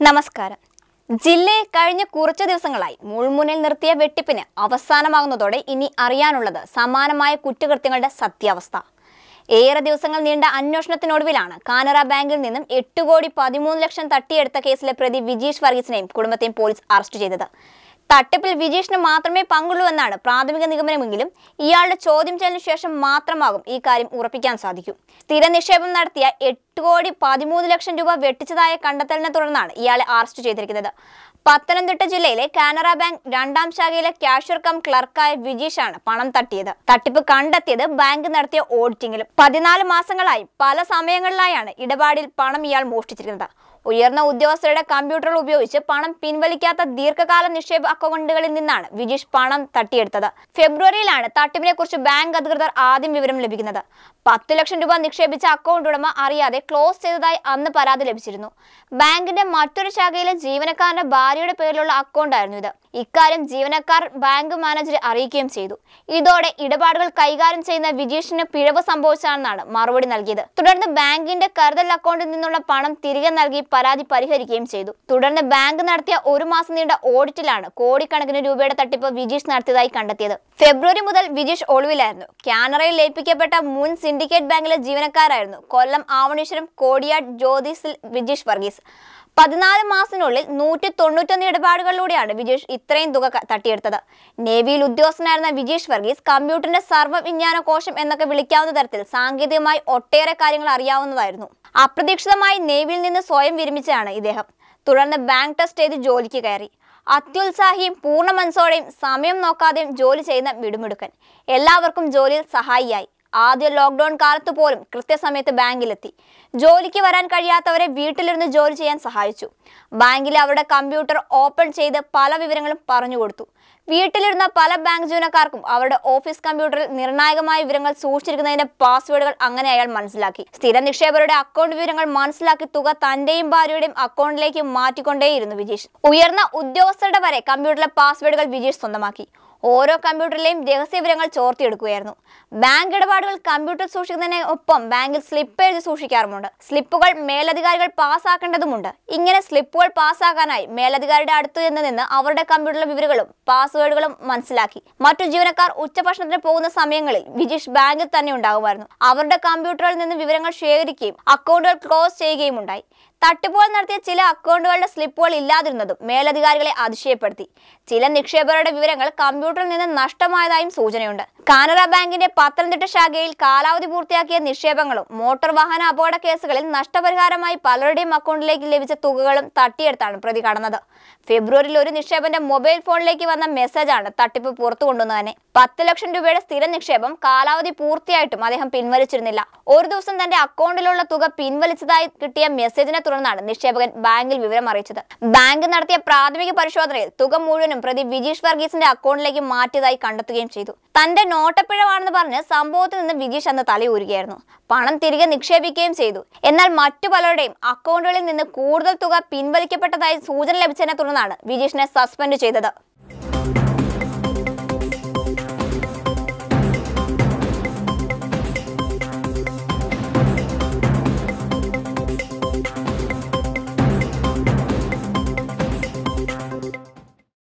നമസ്കാരം ജില്ലയെ കഴിഞ്ഞ കുറച്ച് ദിവസങ്ങളായി മുൾമുനിൽ നിർത്തിയ വെട്ടിപ്പിന് അവസാനമാകുന്നതോടെ ഇനി അറിയാനുള്ളത് സമാനമായ കുറ്റകൃത്യങ്ങളുടെ സത്യാവസ്ഥ ഏറെ ദിവസങ്ങൾ നീണ്ട അന്വേഷണത്തിനൊടുവിലാണ് കാനറ ബാങ്കിൽ നിന്നും എട്ട് കോടി പതിമൂന്ന് ലക്ഷം തട്ടിയെടുത്ത കേസിലെ പ്രതി വിജീഷ് വർഗീസിനെയും കുടുംബത്തെയും പോലീസ് അറസ്റ്റ് ചെയ്തത് തട്ടിപ്പിൽ വിജീഷിന് മാത്രമേ പങ്കുള്ളൂ എന്നാണ് പ്രാഥമിക നിഗമനമെങ്കിലും ഇയാളുടെ ചോദ്യം ചെയ്യലിന് ശേഷം മാത്രമാകും ഈ കാര്യം ഉറപ്പിക്കാൻ സാധിക്കൂ സ്ഥിര നിക്ഷേപം നടത്തിയ എട്ട് കോടി പതിമൂന്ന് ലക്ഷം രൂപ വെട്ടിച്ചതായ കണ്ടെത്തലിനെ തുടർന്നാണ് ഇയാളെ അറസ്റ്റ് ചെയ്തിരിക്കുന്നത് പത്തനംതിട്ട ജില്ലയിലെ കാനറ ബാങ്ക് രണ്ടാം ശാഖയിലെ ക്യാഷ്യർ കം ക്ലർക്കായ വിജീഷാണ് പണം തട്ടിയത് തട്ടിപ്പ് കണ്ടെത്തിയത് ബാങ്ക് നടത്തിയ ഓഡിറ്റിംഗിലും പതിനാല് മാസങ്ങളായി പല സമയങ്ങളിലായാണ് ഇടപാടിൽ പണം ഇയാൾ മോഷ്ടിച്ചിരിക്കുന്നത് ഉയർന്ന ഉദ്യോഗസ്ഥരുടെ കമ്പ്യൂട്ടറുകൾ ഉപയോഗിച്ച് പണം പിൻവലിക്കാത്ത ദീർഘകാല നിക്ഷേപ അക്കൗണ്ടുകളിൽ നിന്നാണ് വിജീഷ് പണം തട്ടിയെടുത്തത് ഫെബ്രുവരിയിലാണ് തട്ടിപ്പിനെ കുറിച്ച് ബാങ്ക് അധികൃതർ ആദ്യം വിവരം ലഭിക്കുന്നത് പത്ത് ലക്ഷം രൂപ നിക്ഷേപിച്ച അക്കൗണ്ട് ഉടമ അറിയാതെ ക്ലോസ് ചെയ്തതായി അന്ന് പരാതി ലഭിച്ചിരുന്നു ബാങ്കിന്റെ മറ്റൊരു ശാഖയിലെ ജീവനക്കാരന്റെ ഭാര്യയുടെ പേരിലുള്ള അക്കൗണ്ട് ആയിരുന്നു ഇത് ഇക്കാര്യം ജീവനക്കാർ ബാങ്ക് മാനേജറെ അറിയിക്കുകയും ചെയ്തു ഇതോടെ ഇടപാടുകൾ കൈകാര്യം ചെയ്യുന്ന വിജീഷിന് പിഴവ് സംഭവിച്ചാണെന്നാണ് മറുപടി നൽകിയത് തുടർന്ന് ബാങ്കിന്റെ കരുതൽ അക്കൗണ്ടിൽ നിന്നുള്ള പണം തിരികെ നൽകി പരാതി പരിഹരിക്കുകയും ചെയ്തു തുടർന്ന് ബാങ്ക് നടത്തിയ ഒരു മാസം നീണ്ട ഓഡിറ്റിലാണ് കോടിക്കണക്കിന് രൂപയുടെ തട്ടിപ്പ് വിജീഷ് നടത്തിയതായി കണ്ടെത്തിയത് ഫെബ്രുവരി മുതൽ വിജീഷ് ഒളിവിലായിരുന്നു കാനറയിൽ ലയിപ്പിക്കപ്പെട്ട മുൻ സിൻഡിക്കേറ്റ് ബാങ്കിലെ ജീവനക്കാരായിരുന്നു കൊല്ലം ആവണീശ്വരം കോടിയാട് ജ്യോതിസിൽ വിജീഷ് വർഗീസ് പതിനാല് മാസത്തിനുള്ളിൽ നൂറ്റി തൊണ്ണൂറ്റൊന്ന് ഇടപാടുകളിലൂടെയാണ് വിജീഷ് ഇത്രയും തുക ക- തട്ടിയെടുത്തത് നേവിയിൽ ഉദ്യോഗസ്ഥനായിരുന്ന വിജീഷ് വർഗീസ് കമ്പ്യൂട്ടറിന്റെ സർവ്വവിജ്ഞാന കോശം എന്നൊക്കെ വിളിക്കാവുന്ന തരത്തിൽ സാങ്കേതികമായി ഒട്ടേറെ കാര്യങ്ങൾ അറിയാവുന്നതായിരുന്നു അപ്രതീക്ഷിതമായി നേവിയിൽ നിന്ന് സ്വയം വിരമിച്ചാണ് ഇദ്ദേഹം തുടർന്ന് ബാങ്ക് ടെസ്റ്റ് ചെയ്ത് ജോലിക്ക് കയറി അത്യുത്സാഹിയും പൂർണ്ണ മനസ്സോടെയും സമയം നോക്കാതെയും ജോലി ചെയ്യുന്ന മിടുമിടുക്കൻ എല്ലാവർക്കും ജോലിയിൽ സഹായിയായി ആദ്യ ലോക്ക്ഡൌൺ കാലത്ത് പോലും കൃത്യസമയത്ത് ബാങ്കിലെത്തി ജോലിക്ക് വരാൻ കഴിയാത്തവരെ വീട്ടിലിരുന്ന് ജോലി ചെയ്യാൻ സഹായിച്ചു ബാങ്കിലെ അവരുടെ കമ്പ്യൂട്ടർ ഓപ്പൺ ചെയ്ത് പല വിവരങ്ങളും പറഞ്ഞു കൊടുത്തു വീട്ടിലിരുന്ന പല ബാങ്ക് ജീവനക്കാർക്കും അവരുടെ ഓഫീസ് കമ്പ്യൂട്ടറിൽ നിർണായകമായ വിവരങ്ങൾ സൂക്ഷിച്ചിരിക്കുന്നതിന്റെ പാസ്വേഡുകൾ അങ്ങനെ അയാൾ മനസ്സിലാക്കി സ്ഥിര നിക്ഷേപകരുടെ അക്കൗണ്ട് വിവരങ്ങൾ മനസ്സിലാക്കി തുക തന്റെയും ഭാര്യയുടെയും അക്കൗണ്ടിലേക്ക് മാറ്റിക്കൊണ്ടേയിരുന്നു വിജീഷ് ഉയർന്ന ഉദ്യോഗസ്ഥരുടെ വരെ കമ്പ്യൂട്ടറിലെ പാസ്വേഡുകൾ വിജീഷ് സ്വന്തമാക്കി ഓരോ കമ്പ്യൂട്ടറിലെയും രഹസ്യ വിവരങ്ങൾ ചോർത്തിയെടുക്കുകയായിരുന്നു ബാങ്ക് ഇടപാടുകൾ കമ്പ്യൂട്ടർ സൂക്ഷിക്കുന്നതിന് ഒപ്പം ബാങ്കിൽ സ്ലിപ്പ് എഴുതി സൂക്ഷിക്കാറുമുണ്ട് സ്ലിപ്പുകൾ മേലധികാരികൾ പാസ്സാക്കേണ്ടതുമുണ്ട് ഇങ്ങനെ സ്ലിപ്പുകൾ പാസ്സാക്കാനായി മേലധികാരിയുടെ അടുത്ത് നിന്ന് നിന്ന് അവരുടെ കമ്പ്യൂട്ടറിലെ വിവരങ്ങളും പാസ്വേഡുകളും മനസ്സിലാക്കി മറ്റു ജീവനക്കാർ ഉച്ചഭക്ഷണത്തിന് പോകുന്ന സമയങ്ങളിൽ വിജീഷ് ബാങ്കിൽ തന്നെ ഉണ്ടാകുമായിരുന്നു അവരുടെ കമ്പ്യൂട്ടറിൽ നിന്ന് വിവരങ്ങൾ ശേഖരിക്കുകയും അക്കൗണ്ടുകൾ ക്ലോസ് ചെയ്യുകയും ഉണ്ടായി തട്ടിപ്പുകൾ നടത്തിയ ചില അക്കൗണ്ടുകളുടെ സ്ലിപ്പുകൾ ഇല്ലാതിരുന്നതും മേലധികാരികളെ അതിശയപ്പെടുത്തി ചില നിക്ഷേപകരുടെ വിവരങ്ങൾ കമ്പ്യൂട്ടറിൽ നിന്ന് നഷ്ടമായതായും സൂചനയുണ്ട് കാനറ ബാങ്കിന്റെ പത്തനംതിട്ട ശാഖയിൽ കാലാവധി പൂർത്തിയാക്കിയ നിക്ഷേപങ്ങളും മോട്ടോർ വാഹന അപകട കേസുകളിൽ നഷ്ടപരിഹാരമായി പലരുടെയും അക്കൗണ്ടിലേക്ക് ലഭിച്ച തുകകളും തട്ടിയെടുത്താണ് പ്രതി കടന്നത് ഫെബ്രുവരിയിൽ ഒരു നിക്ഷേപന്റെ മൊബൈൽ ഫോണിലേക്ക് വന്ന മെസ്സേജാണ് തട്ടിപ്പ് പുറത്തു കൊണ്ടുവന്നത് തന്നെ പത്ത് ലക്ഷം രൂപയുടെ സ്ഥിര നിക്ഷേപം കാലാവധി പൂർത്തിയായിട്ടും അദ്ദേഹം പിൻവലിച്ചിരുന്നില്ല ഒരു ദിവസം തന്റെ അക്കൗണ്ടിലുള്ള തുക പിൻവലിച്ചതായി കിട്ടിയ മെസ്സേജിനെ തുടർന്നാണ് നിക്ഷേപകൻ ബാങ്കിൽ വിവരം അറിയിച്ചത് ബാങ്ക് നടത്തിയ പ്രാഥമിക പരിശോധനയിൽ തുക മുഴുവനും പ്രതി വിജീഷ് വർഗീസിന്റെ അക്കൗണ്ടിലേക്ക് മാറ്റിയതായി കണ്ടെത്തുകയും ചെയ്തു തന്റെ നോട്ടപ്പിഴവാണെന്ന് പറഞ്ഞ് സംഭവത്തിൽ നിന്ന് വിജീഷ് അന്ന് തലയൂരുകയായിരുന്നു പണം തിരികെ നിക്ഷേപിക്കുകയും ചെയ്തു എന്നാൽ മറ്റു പലരുടെയും അക്കൗണ്ടുകളിൽ നിന്ന് കൂടുതൽ തുക പിൻവലിക്കപ്പെട്ടതായി സൂചന ലഭിച്ചതിനെ തുടർന്നാണ് വിജീഷിനെ സസ്പെൻഡ് ചെയ്തത്